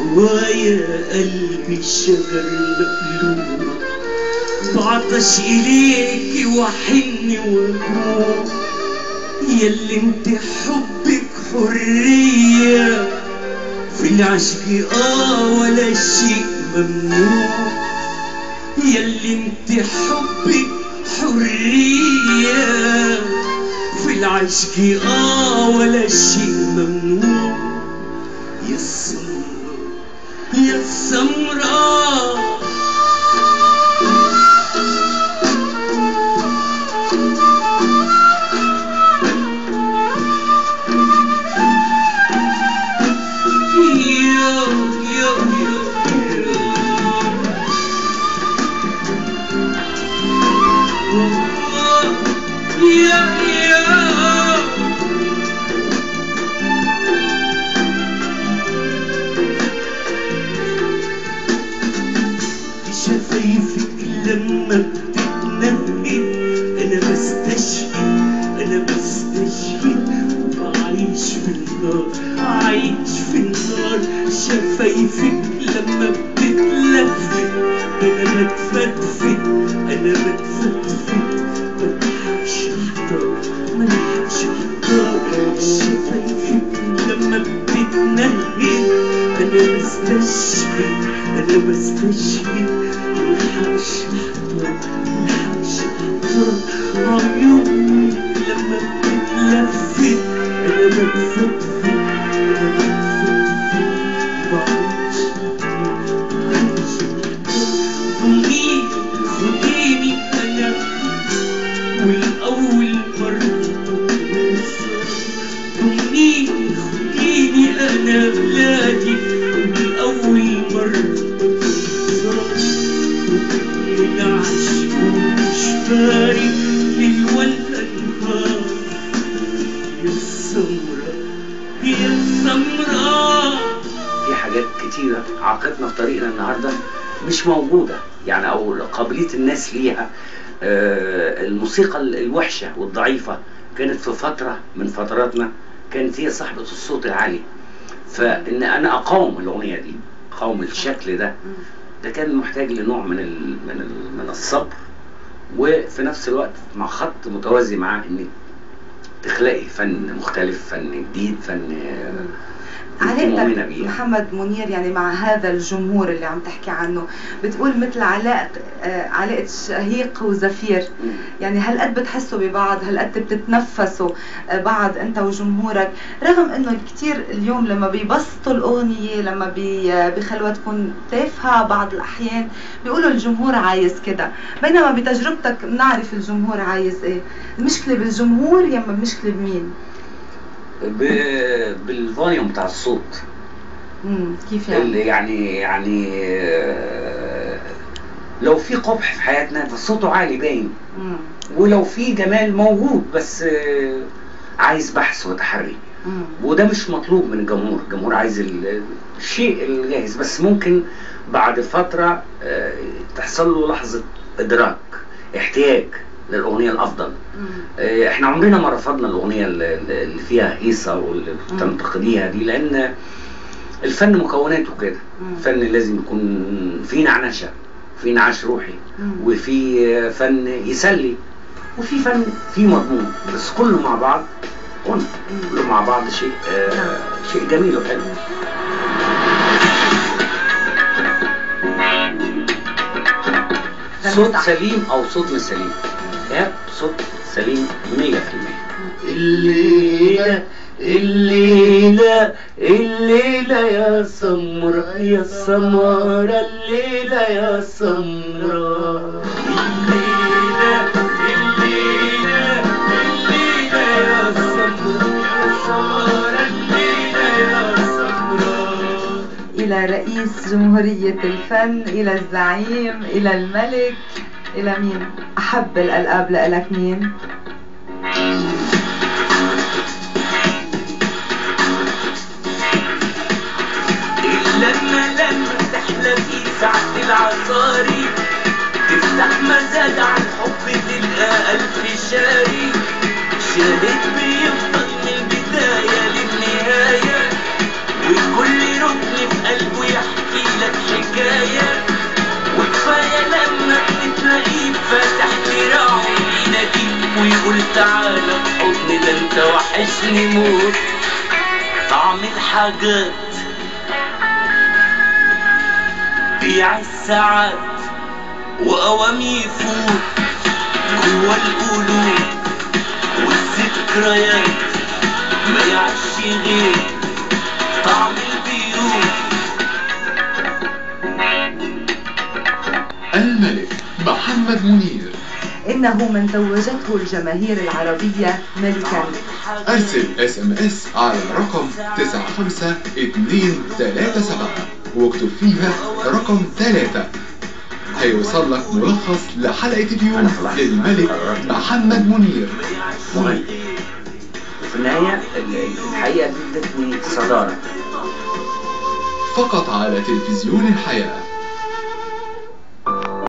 جوايا قلبي شغل مقلوب بعطش إليك وحن وجوع يلي انت حبك حرية في العشق اه ولا شيء ممنوع يلي انت حبك حرية في العشق اه ولا شيء ممنوع يا السمراء يا السمراء يا يا يا يا شفايفك لما بتتنفد انا بستشهد انا بستشهد وبعيش في النار عايش في النار شفايفك لما بتتلفت انا بتفتفت انا بتفتفت ملحقش احضر ملحقش احضر شفايفك لما بتتنهد انا بستشهد انا بستشهد ملحقش احضر ملحقش احضر عيوني لما بتتلفت انا بتفتفت انا بتفتفت بعيش بعيش ضميني خديني انا والأول مرة ضمنيني خديني أنا بلادي والأول مرة العشق مش فارق ليل ولا نهار يا السمرة يا السمرة في حاجات كتيرة عاقتنا في طريقنا النهاردة مش موجودة يعني أو قابلية الناس ليها آه، الموسيقى الوحشة والضعيفة كانت في فترة من فتراتنا كانت هي صاحبة الصوت العالي فإن أنا أقاوم الأغنية دي أقاوم الشكل ده ده كان محتاج لنوع من ال من ال من الصبر وفي نفس الوقت مع خط متوازي معاه إنك تخلقي فن مختلف فن جديد فن آه، أنت مؤمنة علاقتك بيه محمد منير يعني مع هذا الجمهور اللي عم تحكي عنه بتقول مثل علاقة آه، علاقة شهيق وزفير مم. يعني هالقد بتحسوا ببعض هالقد بتتنفسوا آه، بعض انت وجمهورك رغم انه كتير اليوم لما بيبسطوا الاغنية لما بي آه، بخلوها تكون تافهة بعض الاحيان بيقولوا الجمهور عايز كده بينما بتجربتك بنعرف الجمهور عايز ايه المشكلة بالجمهور يا اما المشكلة بمين ب- بالفوليوم بتاع الصوت مم. كيف يعني اللي يعني يعني آه، لو في قبح في حياتنا فصوته عالي باين مم. ولو في جمال موجود بس آه، عايز بحث وتحري مم. وده مش مطلوب من الجمهور الجمهور عايز ال- الشيء الجاهز بس ممكن بعد فترة آه، تحصل له لحظة إدراك احتياج للأغنية الأفضل مم. آه، احنا عمرنا ما رفضنا الاغنيه اللي اللي فيها هيصه واللي مم. بتنتقديها دي لان الفن مكوناته كده مم. الفن لازم يكون في نعنشه في نعاش روحي مم. وفي فن يسلي وفي فن في مضمون بس كله مع بعض غنى كله مع بعض شيء آه نعم. شيء جميل وحلو ده صوت متعة. سليم او صوت مش سليم ايهاب صوت سليم 100% الليلة الليلة الليلة يا سمرة يا سمرة الليلة يا سمرة الليلة الليلة الليلة يا سمرة يا سمرة الليلة يا سمرة إلى رئيس جمهورية الفن إلى الزعيم إلى الملك إلى مين أحب الألقاب لإلك مين لما لما تحلى في ساعة العصاري تفتح مزاد عن حب تلقى ألف شاري شاهد بيفضل من البداية للنهاية وكل ركن في قلبه يحكي لك حكاية وكفاية لما بتلاقيه فاتح دراعه يناديك ويقول تعالى بحضني ده انت وحشني موت طعم الحاجات بيع الساعات وقوام يفوت جوا القلوب والذكريات ما يعيش غير طعم البيوت الملك محمد منير إنه من توجته الجماهير العربية ملكا أرسل اس ام اس على رقم 95237 واكتب فيها رقم 3 هيوصل لك ملخص لحلقة اليوم للملك محمد منير مغني وفي النهاية ال- الحقيقة دي ادتني صدارة فقط على تلفزيون الحياة